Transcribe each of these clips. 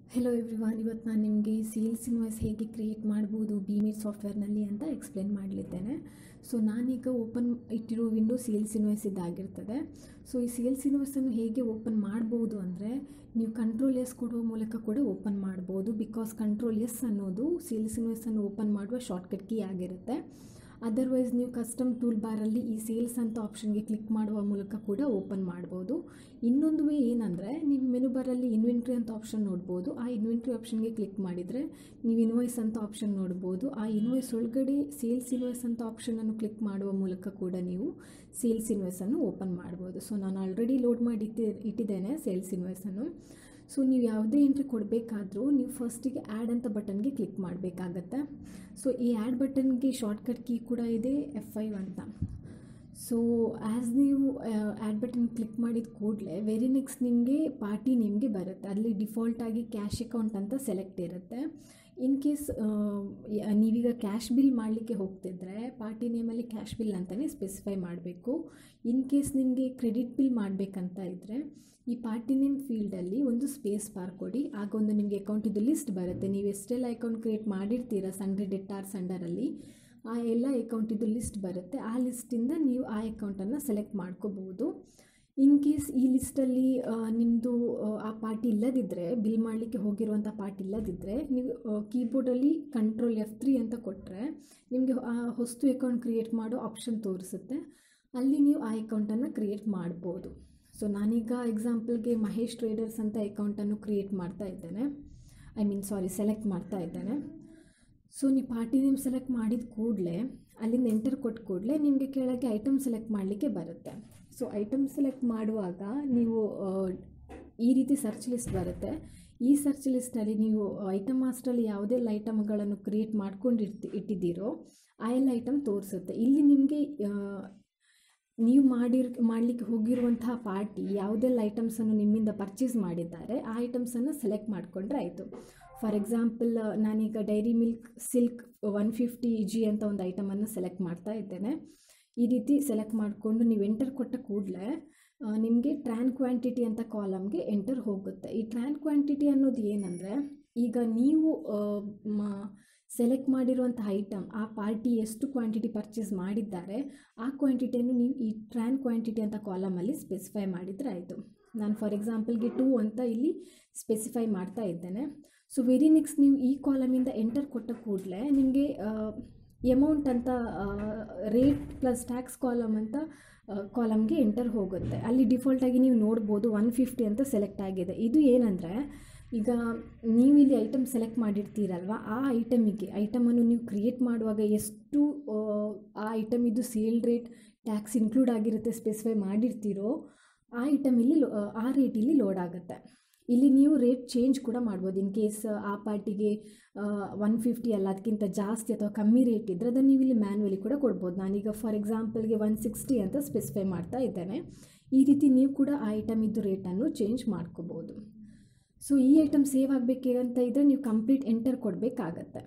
hello everyone ಇವತ್ತು ನಾನು ನಿಮಗೆ ಸೇಲ್ಸ್ ಇನ್ವಾಯ್ಸ್ ಹೇಗೆ ಕ್ರಿಯೇಟ್ ಮಾಡ್ಬೋದು ಬಿಮೀಟ್ ಸಾಫ್ಟ್ವೇರ್ನಲ್ಲಿ ಅಂತ ಎಕ್ಸ್ಪ್ಲೇನ್ ಮಾಡಲಿದ್ದೇನೆ ಸೊ ನಾನೀಗ ಓಪನ್ ಇಟ್ಟಿರೋ ವಿಂಡೋ ಸೇಲ್ಸ್ ಇನ್ವಾಯ್ಸ್ ಇದಾಗಿರ್ತದೆ ಸೊ ಈ ಸೇಲ್ಸ್ ಇನ್ವಾಯ್ಸನ್ನು ಹೇಗೆ ಓಪನ್ ಮಾಡ್ಬೋದು ಅಂದರೆ ನೀವು ಕಂಟ್ರೋಲ್ ಎಸ್ ಕೊಡುವ ಮೂಲಕ ಕೂಡ ಓಪನ್ ಮಾಡ್ಬೋದು ಬಿಕಾಸ್ ಕಂಟ್ರೋಲ್ ಎಸ್ ಅನ್ನೋದು ಸೇಲ್ಸ್ ಇನ್ವಾಯ್ಸನ್ನು ಓಪನ್ ಮಾಡುವ ಶಾರ್ಟ್ಕಟ್ ಕೀ ಆಗಿರುತ್ತೆ ಅದರ್ವೈಸ್ ನೀವು ಕಸ್ಟಮ್ ಟೂಲ್ ಬಾರಲ್ಲಿ ಈ ಸೇಲ್ಸ್ ಅಂತ ಆಪ್ಷನ್ಗೆ ಕ್ಲಿಕ್ ಮಾಡುವ ಮೂಲಕ ಕೂಡ ಓಪನ್ ಮಾಡ್ಬೋದು ಇನ್ನೊಂದು ವೇ ಏನಂದರೆ ನೀವು ಮೆನು ಬಾರಲ್ಲಿ ಇನ್ವೆಂಟ್ರಿ ಅಂತ ಆಪ್ಷನ್ ನೋಡ್ಬೋದು ಆ ಇನ್ವೆಂಟ್ರಿ ಆಪ್ಷನ್ಗೆ ಕ್ಲಿಕ್ ಮಾಡಿದರೆ ನೀವು ಇನ್ವಾಯ್ಸ್ ಅಂತ ಆಪ್ಷನ್ ನೋಡ್ಬೋದು ಆ ಇನ್ವಾಯ್ಸ್ ಒಳಗಡೆ ಸೇಲ್ಸ್ ಇನ್ವಾಯ್ಸ್ ಅಂತ ಆಪ್ಷನನ್ನು ಕ್ಲಿಕ್ ಮಾಡುವ ಮೂಲಕ ಕೂಡ ನೀವು ಸೇಲ್ಸ್ ಇನ್ವಾಯ್ಸನ್ನು ಓಪನ್ ಮಾಡ್ಬೋದು ಸೊ ನಾನು ಆಲ್ರೆಡಿ ಲೋಡ್ ಮಾಡಿ ಇಟ್ಟಿ ಇಟ್ಟಿದ್ದೇನೆ ಸೇಲ್ಸ್ ಇನ್ವಾಯ್ಸನ್ನು ಸೊ ನೀವು ಯಾವುದೇ ಎಂಟ್ರಿ ಕೊಡಬೇಕಾದ್ರೂ ನೀವು ಫಸ್ಟಿಗೆ ಆ್ಯಡ್ ಅಂತ ಬಟನ್ಗೆ ಕ್ಲಿಕ್ ಮಾಡಬೇಕಾಗತ್ತೆ ಸೊ ಈ ಆ್ಯಡ್ ಬಟನ್ಗೆ ಶಾರ್ಟ್ಕಟ್ ಕೀ ಕೂಡ ಇದೆ ಎಫ್ ಐವ್ ಅಂತ ಸೊ ಆ್ಯಸ್ ನೀವು ಆ್ಯಡ್ ಬಟನ್ ಕ್ಲಿಕ್ ಮಾಡಿದ ಕೂಡಲೇ ವೆರಿ ನೆಕ್ಸ್ಟ್ ನಿಮಗೆ ಪಾರ್ಟಿ ನೇಮ್ಗೆ ಬರುತ್ತೆ ಅಲ್ಲಿ ಡಿಫಾಲ್ಟಾಗಿ ಕ್ಯಾಶ್ ಅಕೌಂಟ್ ಅಂತ ಸೆಲೆಕ್ಟ್ ಇರುತ್ತೆ ಇನ್ ಕೇಸ್ ನೀವೀಗ ಕ್ಯಾಶ್ ಬಿಲ್ ಮಾಡಲಿಕ್ಕೆ ಹೋಗ್ತಿದ್ರೆ ಪಾರ್ಟಿ ನೇಮಲ್ಲಿ ಕ್ಯಾಶ್ ಬಿಲ್ ಅಂತಲೇ ಸ್ಪೆಸಿಫೈ ಮಾಡಬೇಕು ಇನ್ ಕೇಸ್ ನಿಮಗೆ ಕ್ರೆಡಿಟ್ ಬಿಲ್ ಮಾಡಬೇಕಂತ ಇದ್ದರೆ ಈ ಪಾರ್ಟಿ ನೇಮ್ ಫೀಲ್ಡಲ್ಲಿ ಒಂದು ಸ್ಪೇಸ್ ಬಾರ್ ಕೊಡಿ ಆಗ ಒಂದು ನಿಮಗೆ ಅಕೌಂಟಿದ್ದು ಲಿಸ್ಟ್ ಬರುತ್ತೆ ನೀವು ಎಷ್ಟೆಲ್ಲ ಅಕೌಂಟ್ ಕ್ರಿಯೇಟ್ ಮಾಡಿರ್ತೀರ ಸಂಡೇ ಡೆಟಾರ್ಸ್ ಅಂಡರಲ್ಲಿ ಆ ಎಲ್ಲ ಅಕೌಂಟಿದ್ದು ಲಿಸ್ಟ್ ಬರುತ್ತೆ ಆ ಲಿಸ್ಟಿಂದ ನೀವು ಆ ಅಕೌಂಟನ್ನು ಸೆಲೆಕ್ಟ್ ಮಾಡ್ಕೋಬೋದು ಇನ್ ಕೇಸ್ ಈ ಲಿಸ್ಟಲ್ಲಿ ನಿಮ್ಮದು ಆ ಪಾರ್ಟಿ ಇಲ್ಲದಿದ್ದರೆ ಬಿಲ್ ಮಾಡಲಿಕ್ಕೆ ಹೋಗಿರುವಂಥ ಪಾರ್ಟಿ ಇಲ್ಲದಿದ್ದರೆ ನೀವು ಕೀಬೋರ್ಡಲ್ಲಿ ಕಂಟ್ರೋಲ್ ಎಫ್ ತ್ರೀ ಅಂತ ಕೊಟ್ಟರೆ ನಿಮಗೆ ಆ ಹೊಸ್ತು ಅಕೌಂಟ್ ಕ್ರಿಯೇಟ್ ಮಾಡೋ ಆಪ್ಷನ್ ತೋರಿಸುತ್ತೆ ಅಲ್ಲಿ ನೀವು ಆ ಅಕೌಂಟನ್ನು ಕ್ರಿಯೇಟ್ ಮಾಡ್ಬೋದು ಸೊ ನಾನೀಗ ಎಕ್ಸಾಂಪಲ್ಗೆ ಮಹೇಶ್ ಟ್ರೇಡರ್ಸ್ ಅಂತ ಅಕೌಂಟನ್ನು ಕ್ರಿಯೇಟ್ ಮಾಡ್ತಾ ಇದ್ದೇನೆ ಐ ಮೀನ್ ಸಾರಿ ಸೆಲೆಕ್ಟ್ ಮಾಡ್ತಾ ಇದ್ದೇನೆ ಸೊ ನೀವು ಪಾರ್ಟಿ ನೇಮ್ ಸೆಲೆಕ್ಟ್ ಮಾಡಿದ ಕೂಡಲೇ ಅಲ್ಲಿಂದ ಎಂಟರ್ ಕೊಟ್ಟ ಕೂಡಲೇ ನಿಮಗೆ ಕೆಳಗೆ ಐಟಮ್ ಸೆಲೆಕ್ಟ್ ಮಾಡಲಿಕ್ಕೆ ಬರುತ್ತೆ ಸೊ ಐಟಮ್ ಸೆಲೆಕ್ಟ್ ಮಾಡುವಾಗ ನೀವು ಈ ರೀತಿ ಸರ್ಚ್ ಲಿಸ್ಟ್ ಬರುತ್ತೆ ಈ ಸರ್ಚ್ ಲಿಸ್ಟಲ್ಲಿ ನೀವು ಐಟಮ್ ಮಾಸ್ಟರಲ್ಲಿ ಯಾವುದೆಲ್ಲ ಐಟಮ್ಗಳನ್ನು ಕ್ರಿಯೇಟ್ ಮಾಡ್ಕೊಂಡಿರ್ತಿ ಇಟ್ಟಿದ್ದೀರೋ ಆ ಎಲ್ಲ ಐಟಮ್ ತೋರಿಸುತ್ತೆ ಇಲ್ಲಿ ನಿಮಗೆ ನೀವು ಮಾಡಿರ್ ಮಾಡಲಿಕ್ಕೆ ಹೋಗಿರುವಂತಹ ಪಾರ್ಟಿ ಯಾವುದೆಲ್ಲ ಐಟಮ್ಸನ್ನು ನಿಮ್ಮಿಂದ ಪರ್ಚೇಸ್ ಮಾಡಿದ್ದಾರೆ ಆ ಐಟಮ್ಸನ್ನು ಸೆಲೆಕ್ಟ್ ಮಾಡಿಕೊಂಡ್ರೆ ಆಯಿತು ಫಾರ್ ಎಕ್ಸಾಂಪಲ್ ನಾನೀಗ Dairy Milk Silk one fifty G ಅಂತ ಒಂದು ಐಟಮನ್ನು ಸೆಲೆಕ್ಟ್ ಮಾಡ್ತಾ ಇದ್ದೇನೆ ಈ ರೀತಿ ಸೆಲೆಕ್ಟ್ ಮಾಡಿಕೊಂಡು ನೀವು ಎಂಟರ್ ಕೊಟ್ಟ ಕೂಡಲೇ ನಿಮಗೆ ಟ್ರ್ಯಾನ್ ಕ್ವಾಂಟಿಟಿ ಅಂತ ಕಾಲಮ್ಗೆ ಎಂಟರ್ ಹೋಗುತ್ತೆ ಈ ಟ್ರ್ಯಾನ್ ಕ್ವಾಂಟಿಟಿ ಅನ್ನೋದು ಏನಂದರೆ ಈಗ ನೀವು ಸೆಲೆಕ್ಟ್ ಮಾಡಿರುವಂಥ ಐಟಮ್ ಆ ಪಾರ್ಟಿ ಎಷ್ಟು ಕ್ವಾಂಟಿಟಿ ಪರ್ಚೇಸ್ ಮಾಡಿದ್ದಾರೆ ಆ ಕ್ವಾಂಟಿಟಿಯನ್ನು ನೀವು ಈ ಟ್ರ್ಯಾನ್ ಕ್ವಾಂಟಿಟಿ ಅಂತ ಕಾಲಮಲ್ಲಿ ಸ್ಪೆಸಿಫೈ ಮಾಡಿದರೆ ಆಯಿತು ನಾನು ಫಾರ್ ಎಕ್ಸಾಂಪಲ್ಗೆ ಟೂ ಅಂತ ಇಲ್ಲಿ ಸ್ಪೆಸಿಫೈ ಮಾಡ್ತಾ ಇದ್ದೇನೆ ಸೊ ವೆರಿ ನೆಕ್ಸ್ಟ್ ನೀವು ಈ ಕಾಲಮಿಂದ ಎಂಟರ್ ಕೊಟ್ಟ ಕೂಡಲೇ ನಿಮಗೆ ಎಮೌಂಟ್ ಅಂತ ರೇಟ್ ಪ್ಲಸ್ ಟ್ಯಾಕ್ಸ್ ಕಾಲಮ್ ಅಂತ ಕಾಲಮ್ಗೆ ಎಂಟರ್ ಹೋಗುತ್ತೆ ಅಲ್ಲಿ ಡಿಫಾಲ್ಟಾಗಿ ನೀವು ನೋಡ್ಬೋದು ಒನ್ ಫಿಫ್ಟಿ ಅಂತ ಸೆಲೆಕ್ಟ್ ಆಗಿದೆ ಇದು ಏನಂದರೆ ಈಗ ನೀವು ಇಲ್ಲಿ ಐಟಮ್ ಸೆಲೆಕ್ಟ್ ಮಾಡಿರ್ತೀರಲ್ವ ಆ ಐಟಮಿಗೆ ಐಟಮನ್ನು ನೀವು ಕ್ರಿಯೇಟ್ ಮಾಡುವಾಗ ಎಷ್ಟು ಆ ಐಟಮಿದ್ದು ಸೇಲ್ ರೇಟ್ ಟ್ಯಾಕ್ಸ್ ಇನ್ಕ್ಲೂಡ್ ಆಗಿರುತ್ತೆ ಸ್ಪೆಸಿಫೈ ಮಾಡಿರ್ತೀರೋ ಆ ಐಟಮ್ ಇಲ್ಲಿ ಆ ರೇಟ್ ಇಲ್ಲಿ ಲೋಡ್ ಆಗುತ್ತೆ ಇಲ್ಲಿ ನೀವು ರೇಟ್ ಚೇಂಜ್ ಕೂಡ ಮಾಡ್ಬೋದು ಇನ್ ಕೇಸ್ ಆ ಪಾರ್ಟಿಗೆ ಒನ್ ಫಿಫ್ಟಿ ಅಲ್ಲ ಅದಕ್ಕಿಂತ ಜಾಸ್ತಿ ಅಥವಾ ಕಮ್ಮಿ ರೇಟ್ ಇದ್ದರೆ ಅದನ್ನು ನೀವು ಇಲ್ಲಿ ಮ್ಯಾನ್ಯಲಿ ಕೂಡ ಕೊಡ್ಬೋದು ನಾನೀಗ ಫಾರ್ ಎಕ್ಸಾಂಪಲ್ಗೆ ಒನ್ ಸಿಕ್ಸ್ಟಿ ಅಂತ ಸ್ಪೆಸಿಫೈ ಮಾಡ್ತಾ ಇದ್ದೇನೆ ಈ ರೀತಿ ನೀವು ಕೂಡ ಆ ಐಟಮ್ ಇದ್ದು ರೇಟನ್ನು ಚೇಂಜ್ ಮಾಡ್ಕೋಬೋದು ಸೊ ಈ ಐಟಮ್ ಸೇವ್ ಆಗಬೇಕಂತ ಇದ್ದರೆ ನೀವು ಕಂಪ್ಲೀಟ್ ಎಂಟರ್ ಕೊಡಬೇಕಾಗತ್ತೆ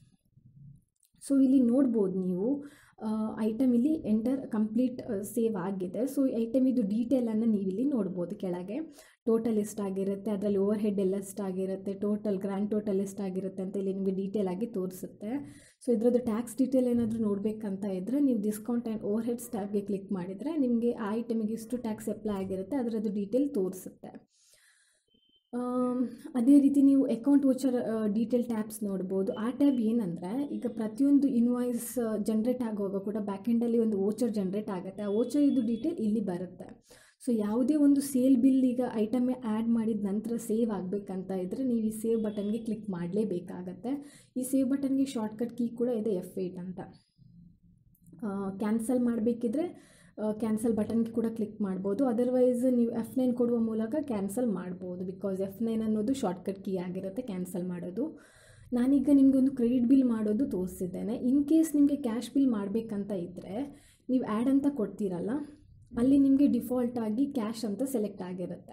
ಸೊ ಇಲ್ಲಿ ನೋಡ್ಬೋದು ನೀವು ಐಟಮ್ ಇಲ್ಲಿ ಎಂಟರ್ ಕಂಪ್ಲೀಟ್ ಸೇವ್ ಆಗಿದೆ ಸೊ ಈ ಐಟಮ್ ಇದು ಡೀಟೇಲನ್ನು ನೀವು ಇಲ್ಲಿ ನೋಡ್ಬೋದು ಕೆಳಗೆ ಟೋಟಲ್ ಎಷ್ಟಾಗಿರುತ್ತೆ ಅದರಲ್ಲಿ ಓವರ್ ಹೆಡ್ ಎಲ್ಲ ಎಷ್ಟಾಗಿರುತ್ತೆ ಟೋಟಲ್ ಗ್ರ್ಯಾಂಡ್ ಟೋಟಲ್ ಎಷ್ಟಾಗಿರುತ್ತೆ ಅಂತ ಇಲ್ಲಿ ನಿಮಗೆ ಡೀಟೇಲ್ ಆಗಿ ತೋರಿಸುತ್ತೆ ಸೊ ಇದರದ್ದು ಟ್ಯಾಕ್ಸ್ ಡೀಟೇಲ್ ಏನಾದರೂ ನೋಡಬೇಕಂತ ಇದ್ದರೆ ನೀವು ಡಿಸ್ಕೌಂಟ್ ಆ್ಯಂಡ್ ಓವರ್ ಹೆಡ್ಸ್ ಟ್ಯಾಬ್ಗೆ ಕ್ಲಿಕ್ ಮಾಡಿದರೆ ನಿಮಗೆ ಆ ಐಟಮಿಗೆ ಎಷ್ಟು ಟ್ಯಾಕ್ಸ್ ಅಪ್ಲೈ ಆಗಿರುತ್ತೆ ಅದರದ್ದು ಡೀಟೇಲ್ ತೋರಿಸುತ್ತೆ ಅದೇ ರೀತಿ ನೀವು ಅಕೌಂಟ್ ವೋಚರ್ ಡೀಟೇಲ್ ಟ್ಯಾಬ್ಸ್ ನೋಡ್ಬೋದು ಆ ಟ್ಯಾಬ್ ಏನಂದರೆ ಈಗ ಪ್ರತಿಯೊಂದು ಇನ್ವಾಯ್ಸ್ ಜನ್ರೇಟ್ ಆಗುವಾಗ ಕೂಡ ಬ್ಯಾಕೆಂಡಲ್ಲಿ ಒಂದು ವೋಚರ್ ಜನ್ರೇಟ್ ಆಗುತ್ತೆ ಆ ವೋಚರ್ ಇದು ಡೀಟೇಲ್ ಇಲ್ಲಿ ಬರುತ್ತೆ ಸೊ ಯಾವುದೇ ಒಂದು ಸೇಲ್ ಬಿಲ್ ಈಗ ಐಟಮ್ ಆ್ಯಡ್ ಮಾಡಿದ ನಂತರ ಸೇವ್ ಆಗಬೇಕಂತ ಇದ್ದರೆ ನೀವು ಈ ಸೇವ್ ಬಟನ್ಗೆ ಕ್ಲಿಕ್ ಮಾಡಲೇಬೇಕಾಗತ್ತೆ ಈ ಸೇವ್ ಬಟನ್ಗೆ ಶಾರ್ಟ್ಕಟ್ ಕೀ ಕೂಡ ಇದೆ ಎಫ್ ಏಯ್ಟ್ ಅಂತ ಕ್ಯಾನ್ಸಲ್ ಮಾಡಬೇಕಿದ್ರೆ ಕ್ಯಾನ್ಸಲ್ ಬಟನ್ಗೆ ಕೂಡ ಕ್ಲಿಕ್ ಮಾಡ್ಬೋದು ಅದರ್ವೈಸ್ ನೀವು ಎಫ್ ನೈನ್ ಕೊಡುವ ಮೂಲಕ ಕ್ಯಾನ್ಸಲ್ ಮಾಡ್ಬೋದು ಬಿಕಾಸ್ ಎಫ್ ನೈನ್ ಅನ್ನೋದು ಶಾರ್ಟ್ಕಟ್ ಕೀ ಆಗಿರುತ್ತೆ ಕ್ಯಾನ್ಸಲ್ ಮಾಡೋದು ನಾನೀಗ ನಿಮಗೆ ಒಂದು ಕ್ರೆಡಿಟ್ ಬಿಲ್ ಮಾಡೋದು ತೋರಿಸಿದ್ದೇನೆ ಇನ್ ಕೇಸ್ ನಿಮಗೆ ಕ್ಯಾಶ್ ಬಿಲ್ ಮಾಡಬೇಕಂತ ಇದ್ದರೆ ನೀವು ಆ್ಯಡ್ ಅಂತ ಕೊಡ್ತೀರಲ್ಲ ಅಲ್ಲಿ ನಿಮಗೆ ಡಿಫಾಲ್ಟಾಗಿ ಕ್ಯಾಶ್ ಅಂತ ಸೆಲೆಕ್ಟ್ ಆಗಿರುತ್ತೆ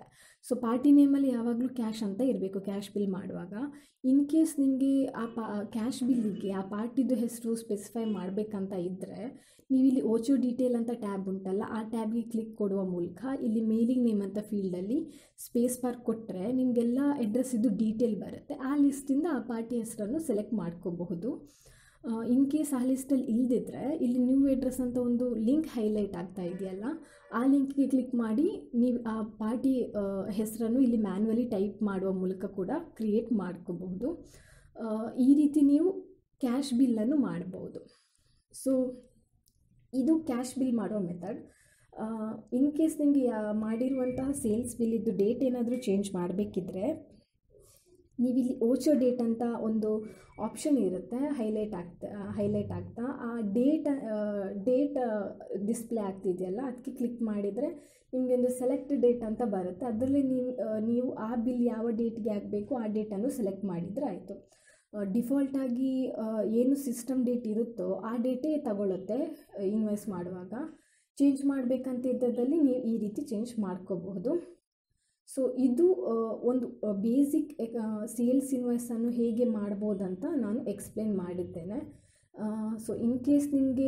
ಸೊ ಪಾರ್ಟಿ ನೇಮಲ್ಲಿ ಯಾವಾಗಲೂ ಕ್ಯಾಶ್ ಅಂತ ಇರಬೇಕು ಕ್ಯಾಶ್ ಬಿಲ್ ಮಾಡುವಾಗ ಇನ್ ಕೇಸ್ ನಿಮಗೆ ಆ ಪಾ ಕ್ಯಾಶ್ ಬಿಲ್ಲಿಗೆ ಆ ಪಾರ್ಟಿದು ಹೆಸರು ಸ್ಪೆಸಿಫೈ ಮಾಡಬೇಕಂತ ಇದ್ದರೆ ನೀವು ಇಲ್ಲಿ ಓಚೋ ಡೀಟೇಲ್ ಅಂತ ಟ್ಯಾಬ್ ಉಂಟಲ್ಲ ಆ ಟ್ಯಾಬ್ಗೆ ಕ್ಲಿಕ್ ಕೊಡುವ ಮೂಲಕ ಇಲ್ಲಿ ಮೇಲಿಂಗ್ ನೇಮ್ ಅಂತ ಫೀಲ್ಡಲ್ಲಿ ಸ್ಪೇಸ್ ಬಾರ್ ಕೊಟ್ಟರೆ ನಿಮಗೆಲ್ಲ ಅಡ್ರೆಸ್ ಇದು ಡೀಟೇಲ್ ಬರುತ್ತೆ ಆ ಲಿಸ್ಟಿಂದ ಆ ಪಾರ್ಟಿ ಹೆಸರನ್ನು ಸೆಲೆಕ್ಟ್ ಮಾಡ್ಕೋಬಹುದು ಇನ್ ಕೇಸ್ ಆ ಲಿಸ್ಟಲ್ಲಿ ಇಲ್ಲದಿದ್ದರೆ ಇಲ್ಲಿ ನ್ಯೂ ಅಡ್ರೆಸ್ ಅಂತ ಒಂದು ಲಿಂಕ್ ಹೈಲೈಟ್ ಆಗ್ತಾ ಇದೆಯಲ್ಲ ಆ ಲಿಂಕ್ಗೆ ಕ್ಲಿಕ್ ಮಾಡಿ ನೀವು ಆ ಪಾರ್ಟಿ ಹೆಸರನ್ನು ಇಲ್ಲಿ ಮ್ಯಾನ್ಯಲಿ ಟೈಪ್ ಮಾಡುವ ಮೂಲಕ ಕೂಡ ಕ್ರಿಯೇಟ್ ಮಾಡ್ಕೋಬಹುದು ಈ ರೀತಿ ನೀವು ಕ್ಯಾಶ್ ಬಿಲ್ಲನ್ನು ಮಾಡ್ಬೋದು ಸೊ ಇದು ಕ್ಯಾಶ್ ಬಿಲ್ ಮಾಡೋ ಮೆಥಡ್ ಇನ್ ಕೇಸ್ ನಿಮಗೆ ಮಾಡಿರುವಂತಹ ಸೇಲ್ಸ್ ಬಿಲ್ಲಿದ್ದು ಡೇಟ್ ಏನಾದರೂ ಚೇಂಜ್ ಮಾಡಬೇಕಿದ್ರೆ ನೀವಿಲ್ಲಿ ಓಚೋ ಡೇಟ್ ಅಂತ ಒಂದು ಆಪ್ಷನ್ ಇರುತ್ತೆ ಹೈಲೈಟ್ ಆಗ್ತಾ ಹೈಲೈಟ್ ಆಗ್ತಾ ಆ ಡೇಟ್ ಡೇಟ್ ಡಿಸ್ಪ್ಲೇ ಆಗ್ತಿದೆಯಲ್ಲ ಅದಕ್ಕೆ ಕ್ಲಿಕ್ ಮಾಡಿದರೆ ನಿಮಗೆ ಒಂದು ಸೆಲೆಕ್ಟ್ ಡೇಟ್ ಅಂತ ಬರುತ್ತೆ ಅದರಲ್ಲಿ ನೀವು ನೀವು ಆ ಬಿಲ್ ಯಾವ ಡೇಟ್ಗೆ ಆಗಬೇಕು ಆ ಡೇಟನ್ನು ಸೆಲೆಕ್ಟ್ ಮಾಡಿದರೆ ಆಯಿತು ಡಿಫಾಲ್ಟಾಗಿ ಏನು ಸಿಸ್ಟಮ್ ಡೇಟ್ ಇರುತ್ತೋ ಆ ಡೇಟೇ ತಗೊಳ್ಳುತ್ತೆ ಇನ್ವೆಸ್ಟ್ ಮಾಡುವಾಗ ಚೇಂಜ್ ಮಾಡಬೇಕಂತ ಇದ್ದದಲ್ಲಿ ನೀವು ಈ ರೀತಿ ಚೇಂಜ್ ಮಾಡ್ಕೋಬಹುದು ಸೊ ಇದು ಒಂದು ಬೇಸಿಕ್ ಸೇಲ್ಸ್ ಇನ್ವಾಯ್ಸನ್ನು ಹೇಗೆ ಮಾಡ್ಬೋದಂತ ನಾನು ಎಕ್ಸ್ಪ್ಲೇನ್ ಮಾಡಿದ್ದೇನೆ ಸೊ ಇನ್ ಕೇಸ್ ನಿಮಗೆ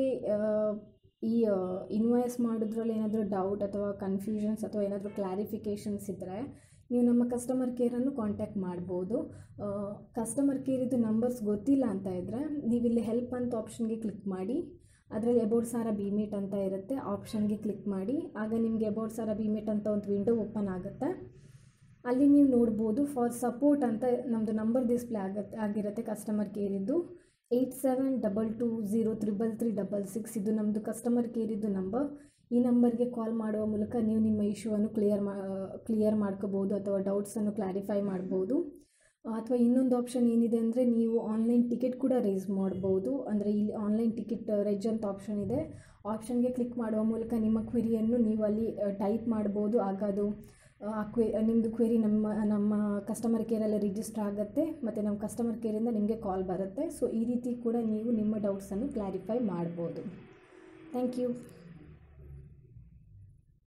ಈ ಇನ್ವಾಯ್ಸ್ ಮಾಡೋದ್ರಲ್ಲಿ ಏನಾದರೂ ಡೌಟ್ ಅಥವಾ ಕನ್ಫ್ಯೂಷನ್ಸ್ ಅಥವಾ ಏನಾದರೂ ಕ್ಲಾರಿಫಿಕೇಷನ್ಸ್ ಇದ್ದರೆ ನೀವು ನಮ್ಮ ಕಸ್ಟಮರ್ ಕೇರನ್ನು ಕಾಂಟ್ಯಾಕ್ಟ್ ಮಾಡ್ಬೋದು ಕಸ್ಟಮರ್ ಕೇರಿದು ನಂಬರ್ಸ್ ಗೊತ್ತಿಲ್ಲ ಅಂತ ಇದ್ದರೆ ನೀವಿಲ್ಲಿ ಹೆಲ್ಪ್ ಅಂತ ಆಪ್ಷನ್ಗೆ ಕ್ಲಿಕ್ ಮಾಡಿ ಅದರಲ್ಲಿ ಅಬೌಟ್ ಸಾರ ಬಿಮೇಟ್ ಅಂತ ಇರುತ್ತೆ ಆಪ್ಷನ್ಗೆ ಕ್ಲಿಕ್ ಮಾಡಿ ಆಗ ನಿಮಗೆ ಅಬೌಟ್ ಸಾರ ಬಿಮೇಟ್ ಅಂತ ಒಂದು ವಿಂಡೋ ಓಪನ್ ಆಗುತ್ತೆ ಅಲ್ಲಿ ನೀವು ನೋಡ್ಬೋದು ಫಾರ್ ಸಪೋರ್ಟ್ ಅಂತ ನಮ್ಮದು ನಂಬರ್ ಡಿಸ್ಪ್ಲೇ ಆಗುತ್ತೆ ಆಗಿರುತ್ತೆ ಕಸ್ಟಮರ್ ಕೇರಿದ್ದು eight seven double two zero triple three double six ಇದು ನಮ್ಮದು ಕಸ್ಟಮರ್ ಕೇರಿದ್ದು ನಂಬರ್ ಈ ನಂಬರ್ಗೆ ಕಾಲ್ ಮಾಡುವ ಮೂಲಕ ನೀವು ನಿಮ್ಮ ಇಶ್ಯೂವನ್ನು ಕ್ಲಿಯರ್ ಮಾ ಕ್ಲಿಯರ್ ಮಾಡ್ಕೋಬೋದು ಅಥವಾ ಡೌಟ್ಸನ್ನು ಕ್ಲಾರಿಫೈ ಮಾಡ್ಬೋದು ಅಥವಾ ಇನ್ನೊಂದು ಆಪ್ಷನ್ ಏನಿದೆ ಅಂದರೆ ನೀವು ಆನ್ಲೈನ್ ಟಿಕೆಟ್ ಕೂಡ ರೇಸ್ ಮಾಡ್ಬೋದು ಅಂದರೆ ಇಲ್ಲಿ ಆನ್ಲೈನ್ ಟಿಕೆಟ್ ರೆಜ್ ಅಂತ ಆಪ್ಷನ್ ಇದೆ ಆಪ್ಷನ್ಗೆ ಕ್ಲಿಕ್ ಮಾಡುವ ಮೂಲಕ ನಿಮ್ಮ ಕ್ವೆರಿಯನ್ನು ನೀವು ಅಲ್ಲಿ ಟೈಪ್ ಮಾಡ್ಬೋದು ಆಗ ಅದು ಆ ಕ್ವೆ ನಿಮ್ಮದು ಕ್ವೆರಿ ನಮ್ಮ ನಮ್ಮ ಕಸ್ಟಮರ್ ಕೇರಲ್ಲಿ ರಿಜಿಸ್ಟರ್ ಆಗುತ್ತೆ ಮತ್ತು ನಮ್ಮ ಕಸ್ಟಮರ್ ಕೇರಿಂದ ನಿಮಗೆ ಕಾಲ್ ಬರುತ್ತೆ ಸೊ ಈ ರೀತಿ ಕೂಡ ನೀವು ನಿಮ್ಮ ಡೌಟ್ಸನ್ನು ಕ್ಲಾರಿಫೈ ಮಾಡ್ಬೋದು ಥ್ಯಾಂಕ್ ಯು